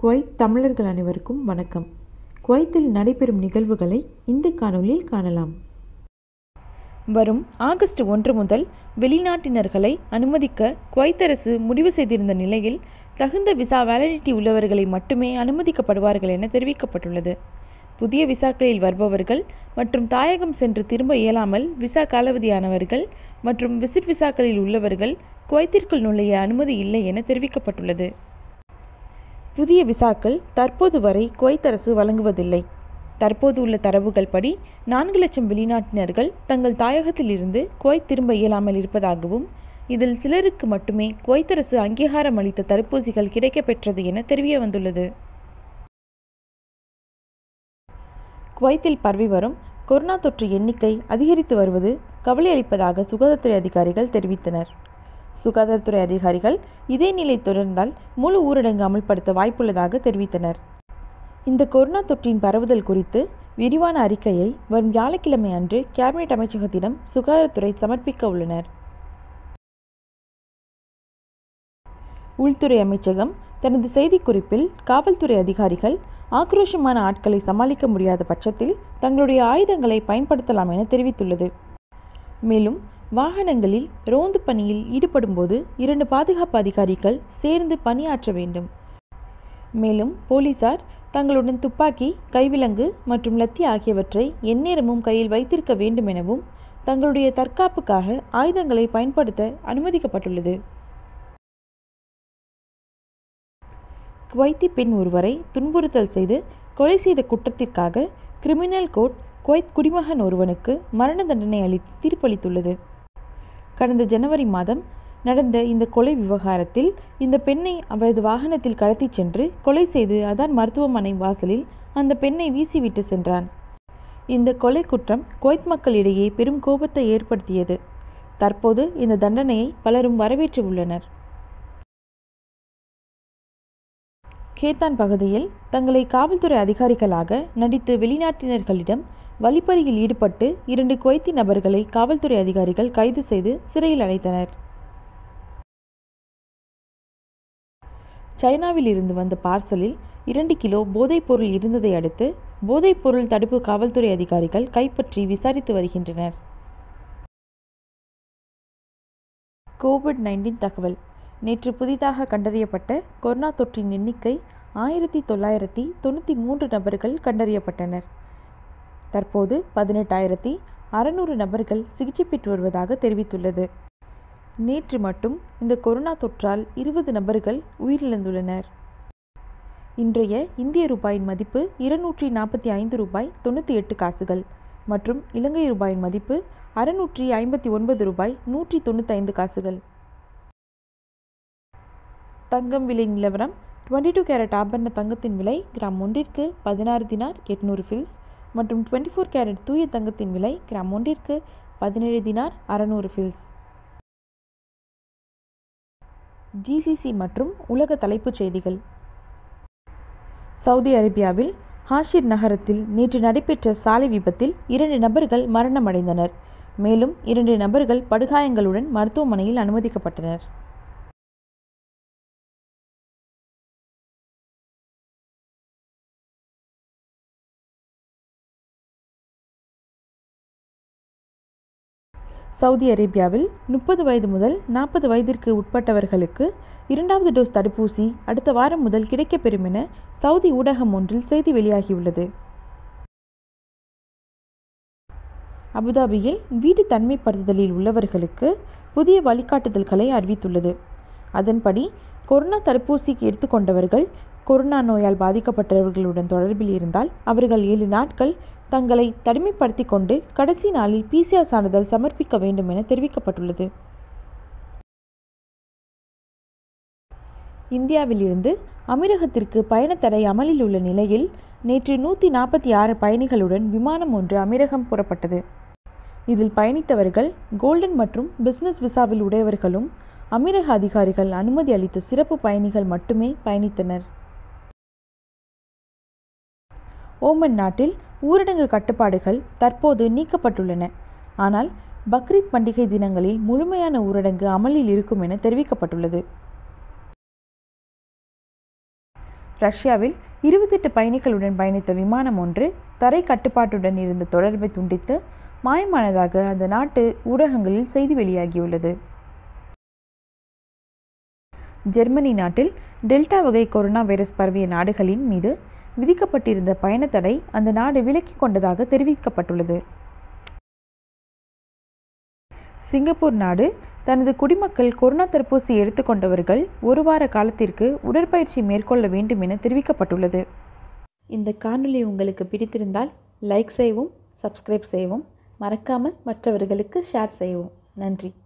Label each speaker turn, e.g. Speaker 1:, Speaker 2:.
Speaker 1: Kuwait தமிழர்கள் அனைவருக்கும் வணக்கம் குவைத்தில் நடைபெறும் நிகழ்வுகளை இந்த காணொளியில் காணலாம்
Speaker 2: வரும் ஆகஸ்ட் ஒன்று முதல் வெளிநாட்டினர்களை அனுமதிக்க குவைத் அரசு முடிவு செய்திருந்த நிலையில் தகுந்த விசா வேலிடிட்டி உள்ளவர்களை மட்டுமே அனுமதிக்கப்படுவார்கள் என தெரிவிக்கப்பட்டுள்ளது புதிய விசாக்களில் வருபவர்கள் மற்றும் தாயகம் சென்று திரும்ப இயலாமல் விசா காலாவதியானவர்கள் மற்றும் விசிட் விசாக்களில் உள்ளவர்கள் குவைத்திற்குள் நுழைய அனுமதி இல்லை என தெரிவிக்கப்பட்டுள்ளது புதிய விசாக்கள் தற்போது வரை குவைத் அரசு வழங்குவதில்லை தற்போது உள்ள தரவுகள் படி நான்கு லட்சம் வெளிநாட்டினர்கள் தங்கள் தாயகத்தில் இருந்து குவைத் திரும்ப இயலாமல் இருப்பதாகவும் இதில் சிலருக்கு மட்டுமே குவைத் அரசு அங்கீகாரம் அளித்த தடுப்பூசிகள் கிடைக்கப்பெற்றது என தெரிய வந்துள்ளது குவைத்தில் பரவி வரும் கொரோனா தொற்று எண்ணிக்கை அதிகரித்து வருவது கவலை அளிப்பதாக சுகாதாரத்துறை அதிகாரிகள் தெரிவித்தனர் சுகாதாரத்துறை அதிகாரிகள் இதே நிலை தொடர்ந்தால் முழு ஊரடங்கு அமல்படுத்த வாய்ப்புள்ளதாக தெரிவித்தனர் இந்த கொரோனா தொற்றின் பரவுதல் குறித்து விரிவான அறிக்கையை வரும் வியாழக்கிழமை அன்று கேபினெட் அமைச்சகத்திடம் சுகாதாரத்துறை சமர்ப்பிக்க உள்ளனர் உள்துறை அமைச்சகம் தனது செய்திக்குறிப்பில் காவல்துறை அதிகாரிகள் ஆக்ரோஷமான ஆட்களை சமாளிக்க முடியாத பட்சத்தில் தங்களுடைய ஆயுதங்களை பயன்படுத்தலாம் என தெரிவித்துள்ளது மேலும் வாகனங்களில் ரோந்து பணியில் ஈடுபடும்போது இரண்டு பாதுகாப்பு அதிகாரிகள் சேர்ந்து பணியாற்ற வேண்டும் மேலும் போலீசார் தங்களுடன் துப்பாக்கி கைவிலங்கு மற்றும் லத்தி ஆகியவற்றை எந்நேரமும் கையில் வைத்திருக்க வேண்டும் எனவும் தங்களுடைய தற்காப்புக்காக ஆயுதங்களை பயன்படுத்த அனுமதிக்கப்பட்டுள்ளது குவைத்தி பெண் ஒருவரை துன்புறுத்தல் செய்து கொலை செய்த குற்றத்திற்காக கிரிமினல் கோர்ட் குவைத் குடிமகன் ஒருவனுக்கு மரண தண்டனை அளித்து தீர்ப்பளித்துள்ளது கடந்த ஜனவரி மாதம் நடந்த இந்த கொலை விவகாரத்தில் இந்த பெண்ணை அவரது வாகனத்தில் கடத்திச் சென்று கொலை செய்து அதான் மருத்துவமனை வாசலில் அந்த பெண்ணை வீசிவிட்டு சென்றான் இந்த கொலை குற்றம் குவைத் மக்களிடையே பெரும் கோபத்தை ஏற்படுத்தியது தற்போது இந்த தண்டனையை பலரும் வரவேற்று உள்ளனர் கேத்தான் பகுதியில் தங்களை காவல்துறை அதிகாரிகளாக நடித்து வெளிநாட்டினர்களிடம் வழிப்பறியில் ஈடுபட்டு இரண்டு குவைத்தி நபர்களை காவல்துறை அதிகாரிகள் கைது செய்து சிறையில் அடைத்தனர் சைனாவில் இருந்து வந்த பார்சலில் இரண்டு கிலோ போதைப்பொருள் இருந்ததை அடுத்து போதைப்பொருள் தடுப்பு காவல்துறை அதிகாரிகள் கைப்பற்றி விசாரித்து வருகின்றனர் கோவிட் நைன்டீன் தகவல் நேற்று புதிதாக கண்டறியப்பட்ட கொரோனா தொற்றின் எண்ணிக்கை ஆயிரத்தி தொள்ளாயிரத்தி தொண்ணூற்றி மூன்று நபர்கள் கண்டறியப்பட்டனர் தற்போது பதினெட்டாயிரத்தி அறநூறு நபர்கள் சிகிச்சை பெற்று வருவதாக தெரிவித்துள்ளது நேற்று மட்டும் இந்த கொரோனா தொற்றால் இருபது நபர்கள் உயிரிழந்துள்ளனர் இன்றைய இந்திய ரூபாயின் மதிப்பு இருநூற்றி நாற்பத்தி ஐந்து ரூபாய் தொண்ணூற்றி எட்டு காசுகள் மற்றும் இலங்கை ரூபாயின் மதிப்பு அறுநூற்றி ஐம்பத்தி ஒன்பது ரூபாய் நூற்றி தொண்ணூத்தைந்து காசுகள் தங்கம் விலை நிலவரம் டுவெண்ட்டி டூ கேரட் ஆபரண தங்கத்தின் விலை கிராம் ஒன்றிற்கு பதினாறு தினார் எட்நூறு ஃபில்ஸ் மற்றும் டுவெண்ட்டி ஃபோர் கேரட் தூய தங்கத்தின் விலை கிராம் ஒன்றிற்கு பதினேழு தினார் அறநூறு ஃபில்ஸ் ஜிசிசி மற்றும் உலக தலைப்புச் செய்திகள் சவுதி அரேபியாவில் ஹாஷிர் நகரத்தில் நேற்று நடைபெற்ற சாலை விபத்தில் இரண்டு நபர்கள் மரணமடைந்தனர் மேலும் இரண்டு நபர்கள் படுகாயங்களுடன் மருத்துவமனையில் அனுமதிக்கப்பட்டனர் சவுதி அரேபியாவில் முப்பது வயது முதல் நாற்பது வயதிற்கு உட்பட்டவர்களுக்கு இரண்டாவது டோஸ் தடுப்பூசி அடுத்த வாரம் முதல் கிடைக்கப்பெறும் என சவுதி ஊடகம் ஒன்றில் செய்தி வெளியாகியுள்ளது அபுதாபியில் வீட்டு தனிமைப்படுத்துதலில் உள்ளவர்களுக்கு புதிய வழிகாட்டுதல்களை அறிவித்துள்ளது அதன்படி கொரோனா தடுப்பூசிக்கு எடுத்துக்கொண்டவர்கள் கொரோனா நோயால் பாதிக்கப்பட்டவர்களுடன் தொடர்பில் இருந்தால் அவர்கள் ஏழு நாட்கள் தங்களை தனிமைப்படுத்திக் கொண்டு கடைசி நாளில் பிசிஆர் சான்றிதழ் சமர்ப்பிக்க வேண்டும் என தெரிவிக்கப்பட்டுள்ளது இந்தியாவிலிருந்து அமீரகத்திற்கு பயணத்தடை அமலில் உள்ள நிலையில் நேற்று நூற்றி நாற்பத்தி ஆறு பயணிகளுடன் விமானம் ஒன்று அமீரகம் புறப்பட்டது இதில் பயணித்தவர்கள் கோல்டன் மற்றும் பிசினஸ் விசாவில் உடையவர்களும் அமீரக அதிகாரிகள் அனுமதி அளித்த சிறப்பு பயணிகள் மட்டுமே பயணித்தனர் ஓமன் நாட்டில் ஊரடங்கு கட்டுப்பாடுகள் தற்போது நீக்கப்பட்டுள்ளன ஆனால் பக்ரீத் பண்டிகை தினங்களில் முழுமையான ஊரடங்கு அமலில் இருக்கும் என தெரிவிக்கப்பட்டுள்ளது ரஷ்யாவில் இருபத்தெட்டு பயணிகளுடன் பயணித்த விமானம் ஒன்று தரை கட்டுப்பாட்டுடன் இருந்த தொடர்பை துண்டித்து மாயமானதாக அந்த நாட்டு ஊடகங்களில் செய்தி வெளியாகியுள்ளது ஜெர்மனி நாட்டில் டெல்டா வகை கொரோனா வைரஸ் பரவிய நாடுகளின் மீது விதிக்கப்பட்டிருந்த பயணத்தடை அந்த நாடு விலக்கிக் கொண்டதாக தெரிவிக்கப்பட்டுள்ளது சிங்கப்பூர் நாடு தனது குடிமக்கள் கொரோனா தடுப்பூசி எடுத்துக்கொண்டவர்கள் ஒரு வார காலத்திற்கு உடற்பயிற்சி மேற்கொள்ள வேண்டும் என தெரிவிக்கப்பட்டுள்ளது
Speaker 1: இந்த காணொளி உங்களுக்கு பிடித்திருந்தால் லைக் செய்யவும் சப்ஸ்கிரைப் செய்யவும் மறக்காமல் மற்றவர்களுக்கு ஷேர் செய்யவும் நன்றி